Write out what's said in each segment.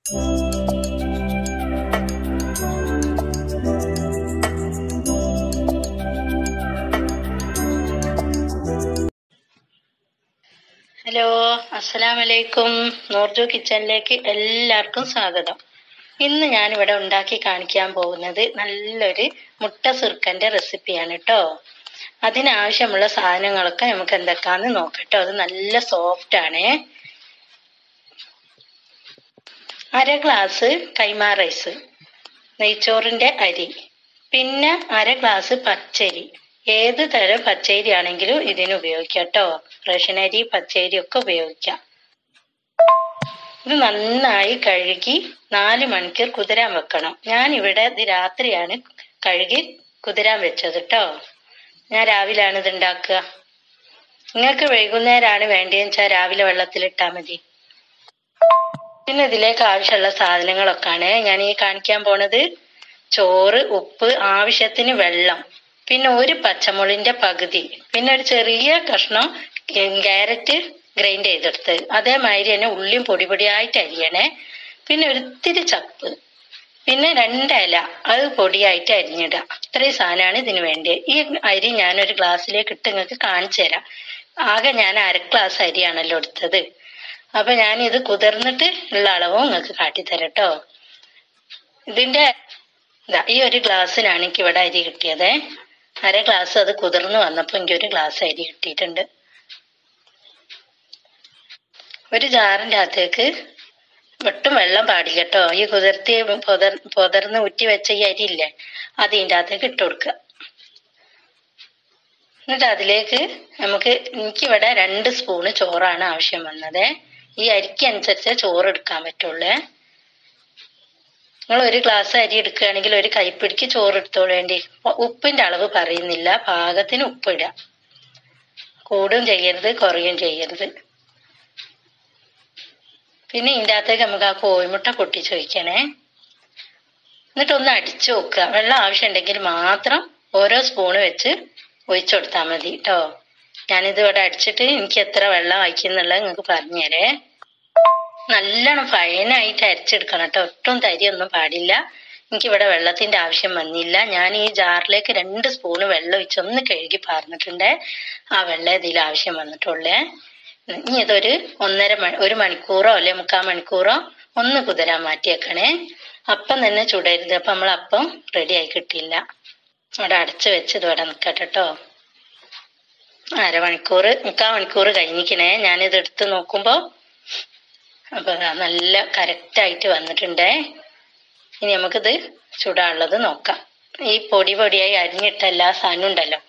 hello അസ്സലാം വലൈക്കും നൂർജു കിച്ചണിലേക്ക് എല്ലാവർക്കും സ്വാഗതം ഇന്ന് ഞാൻ ഇവിടെ ഉണ്ടാക്കി കാണിക്കാൻ പോകുന്നത് നല്ലൊരു മുട്ട സുർക്കന്റെ റെസിപ്പിയാണ് കേട്ടോ അതിനാവശ്യമുള്ള സാധനങ്ങളൊക്കെ നമുക്ക് എന്തൊക്കെയാന്ന് നോക്കട്ടോ അത് നല്ല സോഫ്റ്റ് ആണ് അര ഗ്ലാസ് കൈമാ റൈസ് നെയ്ച്ചോറിന്റെ അരി പിന്നെ അര ഗ്ലാസ് പച്ചരി ഏത് തരം പച്ചരി ആണെങ്കിലും ഇതിന് ഉപയോഗിക്കാം കേട്ടോ റേഷൻ അരി പച്ചരി ഒക്കെ ഉപയോഗിക്കാം ഇത് നന്നായി കഴുകി നാല് മണിക്കൂർ കുതിരാൻ വെക്കണം ഞാൻ ഇവിടെ ഇത് രാത്രിയാണ് കഴുകി കുതിരാൻ വെച്ചത് കേട്ടോ ഞാൻ രാവിലെയാണ് ഇത് ഉണ്ടാക്കുക നിങ്ങൾക്ക് വൈകുന്നേരമാണ് വേണ്ടതെന്ന് വെച്ചാൽ രാവിലെ വെള്ളത്തിലിട്ടാൽ മതി പിന്നെ ഇതിലേക്ക് ആവശ്യമുള്ള സാധനങ്ങളൊക്കെയാണ് ഞാൻ ഈ കാണിക്കാൻ പോണത് ചോറ് ഉപ്പ് ആവശ്യത്തിന് വെള്ളം പിന്നെ ഒരു പച്ചമുളിന്റെ പകുതി പിന്നെ ഒരു ചെറിയ കഷ്ണം ക്യാരറ്റ് ഗ്രൈൻഡ് ചെയ്തെടുത്ത് അതേമാതിരി തന്നെ ഉള്ളിയും പൊടി പൊടിയായിട്ട് അരിയണേ പിന്നെ ഒരിത്തിരി ചപ്പ് പിന്നെ രണ്ടില അത് പൊടിയായിട്ട് അരിഞ്ഞിടുക ഇത്രയും സാധനമാണ് ഇതിന് വേണ്ടി ഈ അരി ഞാനൊരു ഗ്ലാസ്സിലേക്ക് ഇട്ട് നിങ്ങൾക്ക് കാണിച്ചു തരാം ആകെ ഞാൻ അര ഗ്ലാസ് അരിയാണല്ലോ എടുത്തത് അപ്പൊ ഞാൻ ഇത് കുതിർന്നിട്ട് ഉള്ള അളവും നിങ്ങൾക്ക് കാട്ടിത്തരാം കേട്ടോ ഇതിന്റെ ഇതാ ഈ ഒരു ഗ്ലാസ്സിനാണ് എനിക്ക് ഇവിടെ അരി കിട്ടിയത് അര ഗ്ലാസ് അത് കുതിർന്ന് വന്നപ്പോൾ എനിക്ക് ഒരു ഗ്ലാസ് അരി കിട്ടിയിട്ടുണ്ട് ഒരു ജാറിൻ്റെ അകത്തേക്ക് ഒട്ടും വെള്ളം പാടില്ല കേട്ടോ ഈ കുതിർത്തി പൊതർ പൊതർന്ന് ഉറ്റി വെച്ച ഈ അരിയില്ലേ അത് ഇതിൻ്റെ അകത്തേക്ക് ഇട്ട് കൊടുക്കുക എന്നിട്ട് അതിലേക്ക് നമുക്ക് എനിക്കിവിടെ രണ്ട് സ്പൂണ് ചോറാണ് ആവശ്യം വന്നത് ഈ അരിക്ക് അനുസരിച്ച് ചോറ് എടുക്കാൻ പറ്റുള്ളൂ നിങ്ങൾ ഒരു ഗ്ലാസ് അരി എടുക്കുകയാണെങ്കിൽ ഒരു കൈപ്പിടിക്ക് ചോറ് എടുത്തോളേണ്ടി ഉപ്പിന്റെ അളവ് പറയുന്നില്ല പാകത്തിന് ഉപ്പിടുക കൂടും ചെയ്യരുത് കുറയും ചെയ്യരുത് പിന്നെ ഇതിൻ്റെ അകത്തേക്ക് നമുക്ക് ആ കോഴിമുട്ട പൊട്ടിച്ച് വയ്ക്കണേ എന്നിട്ടൊന്ന് അടിച്ചു നോക്കുക വെള്ളം ആവശ്യമുണ്ടെങ്കിൽ മാത്രം ഓരോ സ്പൂണ് വെച്ച് ഒഴിച്ചു കൊടുത്താൽ മതി കേട്ടോ ഞാനിത് ഇവിടെ അടിച്ചിട്ട് എനിക്ക് എത്ര വെള്ളം വയ്ക്കുന്നുള്ളത് നിങ്ങൾക്ക് പറഞ്ഞുതരേ നല്ലോണം ഫൈനായിട്ട് അരച്ചെടുക്കണം കേട്ടോ ഒട്ടും തരിയൊന്നും പാടില്ല എനിക്കിവിടെ വെള്ളത്തിന്റെ ആവശ്യം വന്നില്ല ഞാൻ ഈ ജാറിലേക്ക് രണ്ട് സ്പൂണ് വെള്ളം ഒഴിച്ച് ഒന്ന് കഴുകി പാർന്നിട്ടുണ്ട് ആ വെള്ളം ഇതിൽ ആവശ്യം വന്നിട്ടുള്ളേ ഇനി ഇതൊരു ഒന്നര മണി ഒരു മണിക്കൂറോ അല്ലെ മുക്കാൽ മണിക്കൂറോ ഒന്ന് കുതിരാൻ മാറ്റിയേക്കണേ അപ്പം തന്നെ ചുടരുത് അപ്പം നമ്മൾ അപ്പം റെഡി ആയി കിട്ടില്ല അവിടെ അടച്ച് വെച്ച് ഇത് ഇവിടെ നിൽക്കട്ടെ കേട്ടോ അരമണിക്കൂർ മുക്കാൽ മണിക്കൂർ കഴിഞ്ഞിക്കണേ ഞാനിത് എടുത്ത് നോക്കുമ്പോൾ അപ്പൊ നല്ല കറക്റ്റ് ആയിട്ട് വന്നിട്ടുണ്ടേ ഇനി നമുക്കിത് ചൂടാനുള്ളത് നോക്കാം ഈ പൊടി പൊടിയായി അരിഞ്ഞിട്ട എല്ലാ സാധനവും ഉണ്ടല്ലോ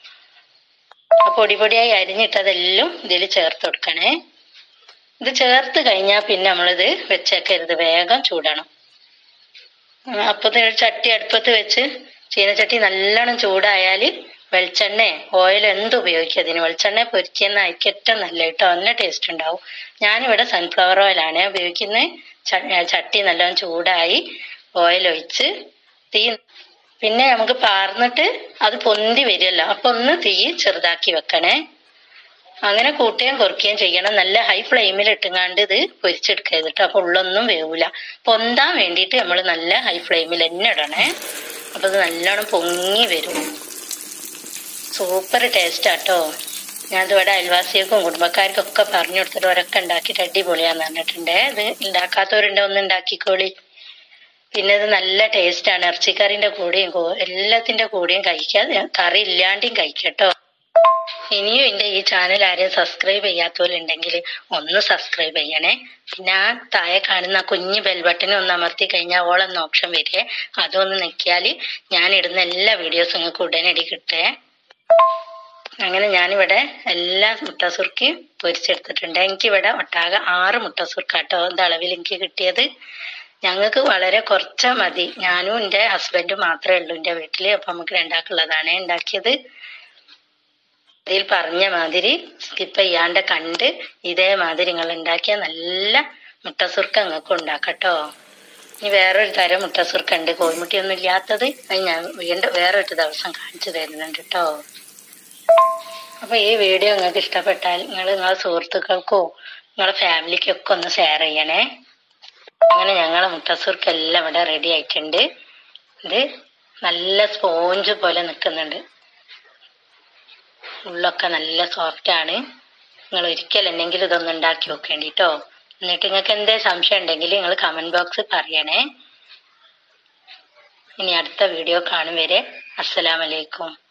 ആ പൊടി പൊടിയായി അരിഞ്ഞിട്ടതെല്ലാം ഇതിൽ ചേർത്ത് കൊടുക്കണേ ഇത് ചേർത്ത് കഴിഞ്ഞാൽ പിന്നെ നമ്മളിത് വെച്ചേക്കരുത് വേഗം ചൂടണം അപ്പത്തിന് ചട്ടി അടുപ്പത്ത് വെച്ച് ചീനച്ചട്ടി നല്ലോണം ചൂടായാൽ വെളിച്ചെണ്ണ ഓയിൽ എന്ത് ഉപയോഗിക്കുക അതിന് വെളിച്ചെണ്ണ പൊരിക്കുന്ന അരിക്ക് ഏറ്റവും നല്ല കേട്ടോ നല്ല ടേസ്റ്റ് ഉണ്ടാവും ഞാനിവിടെ സൺഫ്ലവർ ഓയിലാണ് ഉപയോഗിക്കുന്നത് ചട്ടി നല്ലോണം ചൂടായി ഓയിൽ ഒഴിച്ച് തീ പിന്നെ നമുക്ക് പാർന്നിട്ട് അത് പൊന്തി വരുമല്ലോ അപ്പൊ ഒന്ന് തീ ചെറുതാക്കി വെക്കണേ അങ്ങനെ കൂട്ടുകയും കുറയ്ക്കുകയും ചെയ്യണം നല്ല ഹൈ ഫ്ലെയിമിൽ ഇട്ടുങ്ങാണ്ട് ഇത് പൊരിച്ചെടുക്കരുത് കേട്ടോ അപ്പൊ ഉള്ളൊന്നും വേവൂല പൊന്താൻ വേണ്ടിയിട്ട് നമ്മൾ നല്ല ഹൈ ഫ്ലെയിമിൽ തന്നെ ഇടണേ അപ്പൊ ഇത് നല്ലോണം പൊങ്ങി വരും സൂപ്പർ ടേസ്റ്റ് ആട്ടോ ഞാൻ ഇവിടെ അയൽവാസികൾക്കും കുടുംബക്കാർക്കും ഒക്കെ പറഞ്ഞു കൊടുത്തിട്ട് അവരൊക്കെ ഉണ്ടാക്കിയിട്ട് അടിപൊളിയാന്ന് പറഞ്ഞിട്ടുണ്ട് ഇത് ഉണ്ടാക്കാത്തവരുണ്ട് ഒന്ന് ഉണ്ടാക്കിക്കോളി പിന്നെ ഇത് നല്ല ടേസ്റ്റ് ആണ് ഇറച്ചിക്കറിന്റെ കൂടെയും എല്ലാത്തിന്റെ കൂടെയും കഴിക്കാം കറി ഇല്ലാണ്ടും കഴിക്കട്ടോ ഇനിയും എന്റെ ഈ ചാനൽ ആരെയും സബ്സ്ക്രൈബ് ചെയ്യാത്തവരുണ്ടെങ്കിൽ ഒന്ന് സബ്സ്ക്രൈബ് ചെയ്യണേ പിന്നെ ആ താഴെ കാണുന്ന കുഞ്ഞ് ബെൽ ബട്ടൺ ഒന്ന് അമർത്തി കഴിഞ്ഞാൽ ഓളെന്ന ഓപ്ഷൻ വരെ അതൊന്ന് നിൽക്കിയാൽ ഞാൻ ഇടുന്ന എല്ലാ വീഡിയോസും നിങ്ങൾക്ക് ഉടനടി കിട്ടേ അങ്ങനെ ഞാനിവിടെ എല്ലാ മുട്ടസുർക്കിയും പൊരിച്ചെടുത്തിട്ടുണ്ട് എനിക്കിവിടെ ഒട്ടാകെ ആറ് മുട്ടസുർക്കാട്ടോ എന്താ അളവിൽ എനിക്ക് കിട്ടിയത് ഞങ്ങൾക്ക് വളരെ കുറച്ച് മതി ഞാനും എൻ്റെ ഹസ്ബൻഡും മാത്രമേ ഉള്ളൂ എൻ്റെ വീട്ടിൽ അപ്പം നമുക്ക് രണ്ടാക്കുള്ളതാണ് ഉണ്ടാക്കിയത് ഇതിൽ പറഞ്ഞ മാതിരി സ്കിപ്പ് ചെയ്യാണ്ട് കണ്ട് ഇതേമാതിരി നിങ്ങൾ ഉണ്ടാക്കിയ നല്ല മുട്ടസുർക്ക നിങ്ങൾക്ക് ഉണ്ടാക്കട്ടോ ഇനി വേറൊരു തരം മുട്ടസുർക്ക ഉണ്ട് കോഴിമുട്ടിയൊന്നും ഇല്ലാത്തത് അത് ഞാൻ വീണ്ടും വേറൊരു ദിവസം കാണിച്ചു തരുന്നുണ്ട് കേട്ടോ അപ്പൊ ഈ വീഡിയോ നിങ്ങൾക്ക് ഇഷ്ടപ്പെട്ടാൽ നിങ്ങൾ നിങ്ങളെ സുഹൃത്തുക്കൾക്കോ നിങ്ങളെ ഫാമിലിക്കൊക്കെ ഒന്ന് ഷെയർ ചെയ്യണേ അങ്ങനെ ഞങ്ങളെ മുട്ടസുർക്കെല്ലാം ഇവിടെ റെഡി ആയിട്ടുണ്ട് ഇത് നല്ല സ്പോഞ്ച് പോലെ നിൽക്കുന്നുണ്ട് ഉള്ളൊക്കെ നല്ല സോഫ്റ്റ് ആണ് നിങ്ങൾ ഒരിക്കൽ എന്തെങ്കിലും ഇതൊന്ന് ഉണ്ടാക്കി നോക്കേണ്ടിട്ടോ എന്നിട്ട് നിങ്ങൾക്ക് എന്തേ സംശയം ഉണ്ടെങ്കിൽ നിങ്ങൾ കമന്റ് ബോക്സ് പറയണേ ഇനി അടുത്ത വീഡിയോ കാണും വരെ അസ്സലാമലൈക്കും